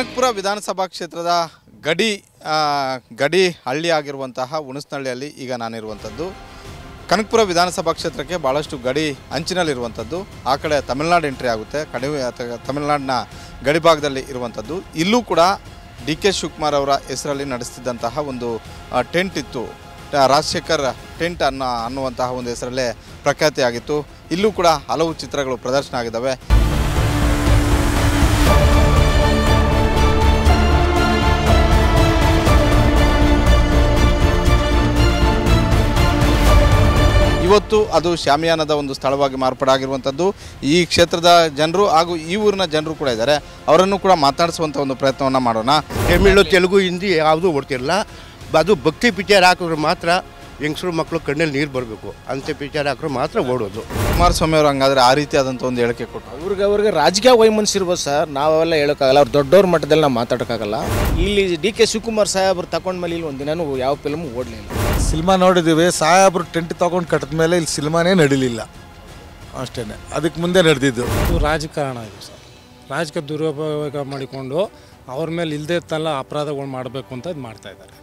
ಕನಕಪುರ ವಿಧಾನಸಭಾ ಕ್ಷೇತ್ರದ ಗಡಿ ಆ, ಗಡಿ ಹಳ್ಳಿ ಆಗಿರುವಂತಹ ಹುಣಸನಹಳ್ಳಿಯಲ್ಲಿ ಈಗ ನಾನಿರುವಂಥದ್ದು ಕನಕಪುರ ವಿಧಾನಸಭಾ ಕ್ಷೇತ್ರಕ್ಕೆ ಭಾಳಷ್ಟು ಗಡಿ ಅಂಚಿನಲ್ಲಿರುವಂಥದ್ದು ಆ ಕಡೆ ತಮಿಳುನಾಡು ಎಂಟ್ರಿ ಆಗುತ್ತೆ ಕಡಿಮೆ ಅಥ- ತಮಿಳುನಾಡಿನ ಗಡಿ ಭಾಗದಲ್ಲಿ ಇರುವಂಥದ್ದು ಇಲ್ಲೂ ಕೂಡ ಡಿ ಕೆ ಶಿವಕುಮಾರ್ ಅವರ ಹೆಸರಲ್ಲಿ ನಡೆಸ್ತಿದ್ದಂತಹ ಒಂದು ಆ, ಟೆಂಟ್ ಇತ್ತು ಟ- ರಾಜಶೇಖರ್ ಟೆಂಟ್ ಅನ್ನೋ ಅನ್ನುವಂತಹ ಒಂದು ಹೆಸರಲ್ಲೇ ಪ್ರಖ್ಯಾತಿಯಾಗಿತ್ತು ಇಲ್ಲೂ ಕೂಡ ಹಲವು ಚಿತ್ರಗಳು ಪ್ರದರ್ಶನ ಆಗಿದ್ದಾವೆ ಇವತ್ತು ಅದು ಶಾಮಿಯಾನದ ಒಂದು ಸ್ಥಳವಾಗಿ ಮಾರ್ಪಾಡಾಗಿರುವಂಥದ್ದು ಈ ಕ್ಷೇತ್ರದ ಜನರು ಹಾಗೂ ಈ ಊರಿನ ಜನರು ಕೂಡ ಇದ್ದಾರೆ ಅವರನ್ನು ಕೂಡ ಮಾತಾಡಿಸುವಂಥ ಒಂದು ಪ್ರಯತ್ನವನ್ನು ಮಾಡೋಣ ತಮಿಳು ತೆಲುಗು ಹಿಂದಿ ಯಾವುದೂ ಓಡ್ತಿರಲ್ಲ ಅದು ಭಕ್ತಿ ಪಿಕ್ಚರ್ ಹಾಕಿದ್ರೆ ಮಾತ್ರ ಹೆಂಗಸರು ಮಕ್ಕಳು ಕಣ್ಣಲ್ಲಿ ನೀರು ಬರಬೇಕು ಅಂಥ ಪಿಕ್ಚರ್ ಹಾಕಿದ್ರೆ ಮಾತ್ರ ಓಡೋದು ಕುಮಾರಸ್ವಾಮಿ ಅವರು ಹಂಗಾದ್ರೆ ಆ ರೀತಿಯಾದಂಥ ಒಂದು ಹೇಳಿಕೆ ಕೊಟ್ಟರು ಅವ್ರಿಗೆ ಅವ್ರಿಗೆ ರಾಜಕೀಯ ವೈಮನಸ್ಸು ಇರ್ಬೋದು ಸರ್ ನಾವೆಲ್ಲ ಹೇಳೋಕ್ಕಾಗಲ್ಲ ಅವ್ರು ದೊಡ್ಡವ್ರ ಮಟ್ಟದಲ್ಲಿ ನಾವು ಮಾತಾಡೋಕ್ಕಾಗಲ್ಲ ಇಲ್ಲಿ ಡಿ ಕೆ ಶಿವಕುಮಾರ್ ಸಾಹೇಬ್ರು ತಗೊಂಡ್ಮೇಲೆ ಇಲ್ಲಿ ಒಂದು ದಿನನೂ ಯಾವ ಫಿಲ್ಮ್ ಓಡಲಿಲ್ಲ ಸಿನಿಮಾ ನೋಡಿದ್ದೀವಿ ಸಾಹೇಬ್ರು ಟೆಂಟ್ ತೊಗೊಂಡು ಕಟ್ಟಿದ ಮೇಲೆ ಇಲ್ಲಿ ಸಿನಿಮಾನೇ ನಡೀಲಿಲ್ಲ ಅಷ್ಟೇ ಅದಕ್ಕೆ ಮುಂದೆ ನಡೆದಿದ್ದು ಇದು ರಾಜಕಾರಣ ಇದು ಸರ್ ರಾಜಕೀಯ ದುರುಪಯೋಗ ಮಾಡಿಕೊಂಡು ಅವ್ರ ಮೇಲೆ ಇಲ್ಲದೆ ತಲ್ಲ ಅಪರಾಧಗಳು ಮಾಡಬೇಕು ಅಂತ ಇದು ಮಾಡ್ತಾ ಇದ್ದಾರೆ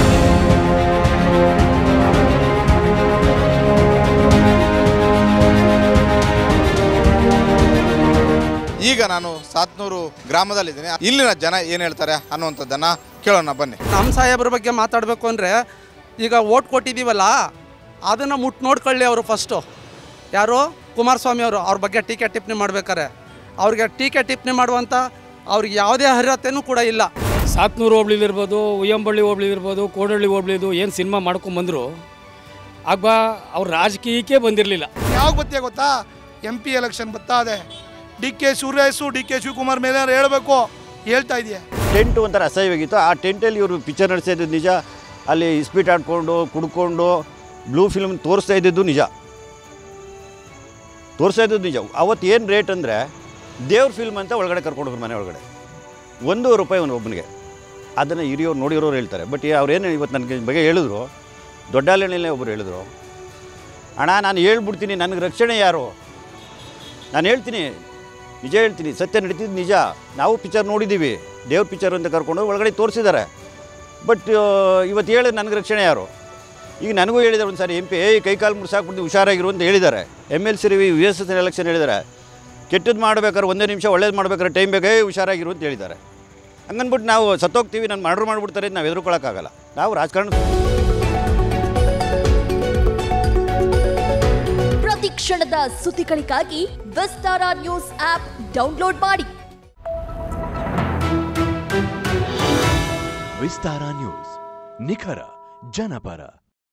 ಈಗ ನಾನು ಸಾತ್ನೂರು ಗ್ರಾಮದಲ್ಲಿದ್ದೀನಿ ಇಲ್ಲಿನ ಜನ ಏನು ಹೇಳ್ತಾರೆ ಅನ್ನುವಂಥದ್ದನ್ನು ಕೇಳೋಣ ಬನ್ನಿ ನಮ್ಮ ಸಾಹೇಬ್ರ ಬಗ್ಗೆ ಮಾತಾಡಬೇಕು ಅಂದರೆ ಈಗ ಓಟ್ ಕೊಟ್ಟಿದ್ದೀವಲ್ಲ ಅದನ್ನು ಮುಟ್ಟು ನೋಡ್ಕೊಳ್ಳಿ ಅವರು ಫಸ್ಟು ಯಾರು ಕುಮಾರಸ್ವಾಮಿ ಅವರು ಅವ್ರ ಬಗ್ಗೆ ಟೀಕೆ ಟಿಪ್ಪಣಿ ಮಾಡ್ಬೇಕಾರೆ ಅವ್ರಿಗೆ ಟೀಕೆ ಟಿಪ್ಪಣಿ ಮಾಡುವಂಥ ಅವ್ರಿಗೆ ಯಾವುದೇ ಅರ್ಹತೆಯೂ ಕೂಡ ಇಲ್ಲ ಸಾತ್ನೂರು ಹೋಬ್ಳಿಲಿರ್ಬೋದು ಉಯ್ಯಂಬಳ್ಳಿ ಹೋಬ್ಳಿಲಿರ್ಬೋದು ಕೋಡಳ್ಳಿ ಹೋಬ್ಳಿದು ಏನು ಸಿನಿಮಾ ಮಾಡ್ಕೊಂಬಂದರು ಆಗ ಅವ್ರು ರಾಜಕೀಯಕ್ಕೆ ಬಂದಿರಲಿಲ್ಲ ಯಾವಾಗ ಬತ್ತಿಯ ಗೊತ್ತಾ ಎಂ ಪಿ ಎಲೆಕ್ಷನ್ ಬರ್ತಾ ಇದೆ D K Suresh D K Shivakumar ಮೇಲೆ ಹೇಳಬೇಕು ಹೇಳ್ತಾ ಇದೆಯಾ ಟೆಂಟ್ ಒಂಥರ ಅಸಹ್ಯವಾಗಿತ್ತು ಆ ಟೆಂಟಲ್ಲಿ ಇವರು ಪಿಕ್ಚರ್ ನಡೆಸ್ತಾ ನಿಜ ಅಲ್ಲಿ ಇಸ್ಪೀಟ್ ಆಡ್ಕೊಂಡು ಕುಡ್ಕೊಂಡು ಬ್ಲೂ ಫಿಲ್ಮ್ ತೋರಿಸ್ತಾ ಇದ್ದಿದ್ದು ನಿಜ ತೋರಿಸ್ತಾ ಇದ್ದದ್ದು ನಿಜ ಅವತ್ತು ಏನು ರೇಟ್ ಅಂದರೆ ದೇವ್ರ ಫಿಲ್ಮ್ ಅಂತ ಒಳಗಡೆ ಕರ್ಕೊಂಡು ಹೋಗ್ರು ಮನೆ ಒಳಗಡೆ ಒಂದೂವರೆ ರೂಪಾಯಿ ಒಂದು ಒಬ್ಬನಿಗೆ ಅದನ್ನು ಹಿರಿಯೋರು ನೋಡಿರೋರು ಹೇಳ್ತಾರೆ ಬಟ್ ಅವ್ರೇನು ಇವತ್ತು ನನಗೆ ಬಗ್ಗೆ ಹೇಳಿದ್ರು ದೊಡ್ಡಾಲೆಣ್ಣೆ ಒಬ್ಬರು ಹೇಳಿದ್ರು ಅಣ್ಣ ನಾನು ಹೇಳ್ಬಿಡ್ತೀನಿ ನನಗೆ ರಕ್ಷಣೆ ಯಾರು ನಾನು ಹೇಳ್ತೀನಿ ನಿಜ ಹೇಳ್ತೀನಿ ಸತ್ಯ ನಡೀತಿದ್ದು ನಿಜ ನಾವು ಪಿಕ್ಚರ್ ನೋಡಿದ್ದೀವಿ ದೇವ್ರ ಪಿಕ್ಚರ್ ಅಂತ ಕರ್ಕೊಂಡು ಒಳಗಡೆ ತೋರಿಸಿದ್ದಾರೆ ಬಟ್ ಇವತ್ತು ಹೇಳಿ ನನಗೆ ರಕ್ಷಣೆ ಯಾರು ಈಗ ನನಗೂ ಹೇಳಿದ್ದಾರೆ ಒಂದು ಸಾರಿ ಎಂ ಪಿ ಏಯ್ ಕೈಕಾಲು ಮುರ್ಸಾಕ್ಬಿಟ್ಟು ಹುಷಾರಾಗಿರು ಅಂತ ಹೇಳಿದ್ದಾರೆ M L C V S S election ಹೇಳಿದ್ದಾರೆ ಕೆಟ್ಟದ್ದು ಮಾಡ್ಬೇಕಾದ್ರೆ ಒಂದೇ ನಿಮಿಷ ಒಳ್ಳೇದು ಮಾಡ್ಬೇಕಾದ್ರೆ ಟೈಮ್ ಬೇಕೇ ಹುಷಾರಾಗಿರು ಅಂತ ಹೇಳಿದ್ದಾರೆ ಹಂಗನ್ಬಿಟ್ಟು ನಾವು ಸತ್ತೋಗ್ತೀವಿ ನಾನು ಮರ್ಡರ್ ಮಾಡಿಬಿಡ್ತಾರೆ ಅಂತ ನಾವು ಎದುರ್ಕೊಳ್ಳೋಕ್ಕಾಗಲ್ಲ ನಾವು ರಾಜಕಾರಣ ಪ್ರತಿ ಕ್ಷಣದ ಸುದ್ದಿಗಳಿಗಾಗಿ ವಿಸ್ತಾರ ನ್ಯೂಸ್ ಆಪ್ ಡೌನ್ಲೋಡ್ ಮಾಡಿ ವಿಸ್ತಾರ ನ್ಯೂಸ್ ನಿಖರ ಜನಪರ